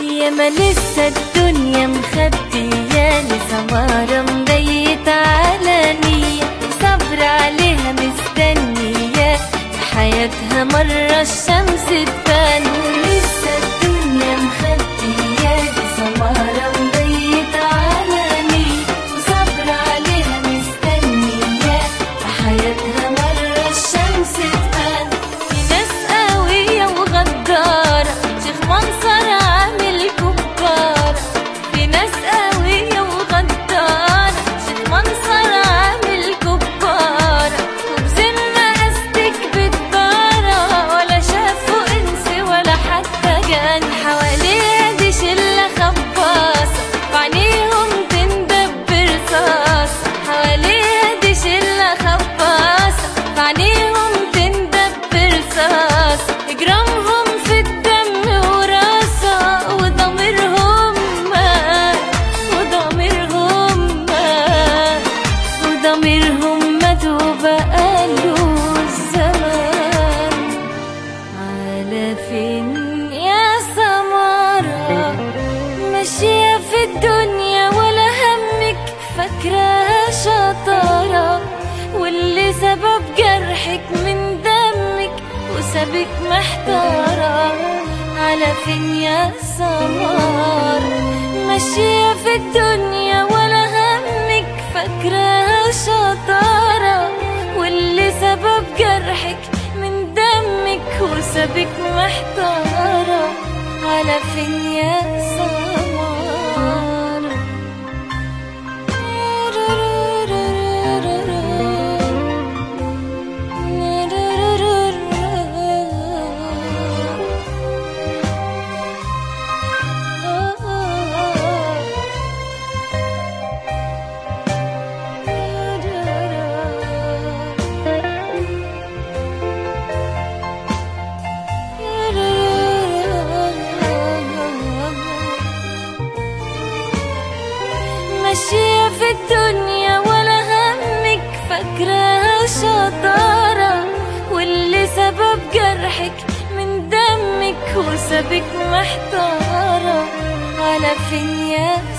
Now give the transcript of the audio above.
يا ما لسه الدنيا مخبياني سمارة مبيت على نية صبر عليها مستنية في حياتها مرة الشمس تبان ولسه الدنيا مخبياني سمارة مبيت على نية وصبر عليها مستنية في حياتها مرة الشمس تبان في ناس قوية وغدارة شيخ منصر عامل كبارة في ناس قوية وغدارة شيخ منصر عامل كبارة وبزن مقاستك بالدارة ولا شافوا انس ولا حتى جان حواليها دي شلة خباصة وعينيهم تندب برصاصة حواليها دي شلة خباصة وعينيهم تندب برصاصة جرامهم في الدم وراسة وضميرهم مات وضميرهم مات وضميرهم مات وبقاله الزمان على فين يا سمارة ماشية في الدنيا ولا همك فاكراها شطارة واللي سبب جرحك من دمك وسابك محتارة على فين يا سمارة ماشية في الدنيا ولا همك فاكراها شطارة واللي سبب جرحك من دمك وسابك محتارة على فين يا سمارة ماشية في الدنيا ولا همك فاكراها شطارة واللي سبب جرحك من دمك وسابك محتارة على فين يا